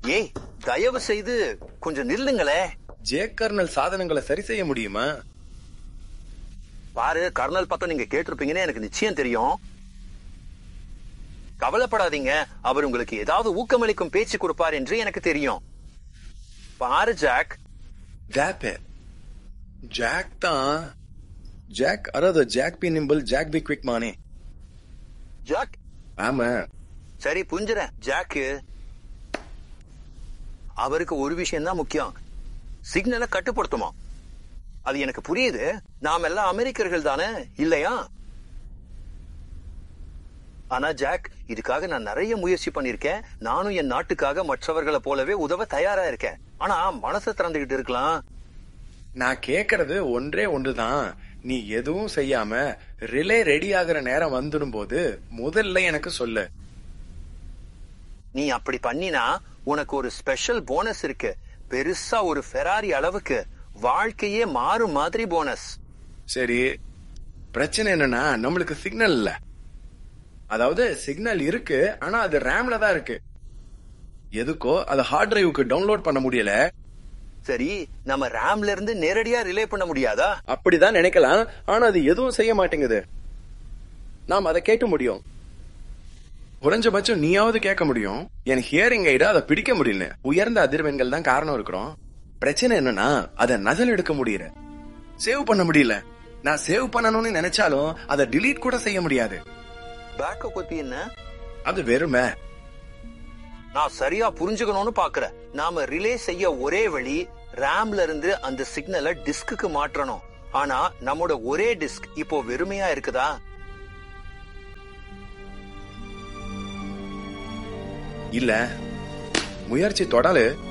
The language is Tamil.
ஏய் தயவு செய்து கொஞ்சம் நில்லுங்களே ஜே கர்னல் சாதனங்களை சரி செய்ய முடியுமா பாரு கர்னல் பத்தம் நீங்க கேட்டிருப்பீங்கன்னு எனக்கு நிச்சயம் தெரியும் கவலைப்படாதீங்க அவர் உங்களுக்கு ஏதாவது ஊக்கமளிக்கும் பேச்சு கொடுப்பார் என்று எனக்கு தெரியும் பாரு ஜாக் வேப்பே ஜாக் தான் ஜாக் அதாவது Jack be nimble Jack be quick மானே ஜாக் ஆமா சரி புரிஞ்சுறேன் ஜாக்கு அவருக்கு ஒரு விஷயம் தான் முக்கியம் சிக்னலை கட்டுப்படுத்துமா அது எனக்கு புரியுது நாம் எல்லாம் அமெரிக்கர்கள் தானே இல்லையா ஆனா ஜாக் இதுக்காக நான் நிறைய முயற்சி பண்ணிருக்கேன் நானும் என் நாட்டுக்காக மற்றவர்களை போலவே உதவ தயாரா இருக்கேன் ஆனா மனசை திறந்துகிட்டு இருக்கலாம் நான் கேக்குறது ஒன்றே ஒன்றுதான் நீ எதுவும் செய்யாம ரிலே ரெடி ஆகுற நேரம் வந்துடும் போது முதல்ல எனக்கு சொல்லு நீ அப்படி பண்ணினா உனக்கு ஒரு ஸ்பெஷல் போனஸ் இருக்கு பெருசா ஒரு ஃபெராரி அளவுக்கு வாழ்க்கையே மாறும் மாதிரி போனஸ் சரி பிரச்சனை என்னன்னா நம்மளுக்கு சிக்னல் இல்ல அதாவது சிக்னல் இருக்கு ஆனா அது ரேம்ல தான் இருக்கு எதுக்கோ அது ஹார்ட் டிரைவுக்கு டவுன்லோட் பண்ண முடியல சரி நம்ம ரேம்ல இருந்து நேரடியா ரிலே பண்ண முடியாதா அப்படிதான் நினைக்கலாம் ஆனா அது எதுவும் செய்ய மாட்டேங்குது நாம் அதை கேட்க முடியும் குறைஞ்சபட்சம் நீயாவது கேட்க முடியும் என் ஹியரிங் ஐட அதை பிடிக்க முடியல உயர்ந்த அதிர்வெண்கள் தான் காரணம் இருக்கிறோம் பிரச்சனை என்னன்னா அதை நகல் எடுக்க முடியல சேவ் பண்ண முடியல நான் சேவ் பண்ணணும்னு நினைச்சாலும் அதை delete கூட செய்ய முடியாது பேக்கப் பத்தி என்ன அது வெறுமை நான் சரியா புரிஞ்சுக்கணும்னு பாக்குறேன் நாம ரிலே செய்ய ஒரே வழி ரேம்ல இருந்து அந்த சிக்னலை டிஸ்க்கு மாற்றணும் ஆனா நம்மோட ஒரே டிஸ்க் இப்போ வெறுமையா இருக்குதா இல்ல முயற்சி தொடரு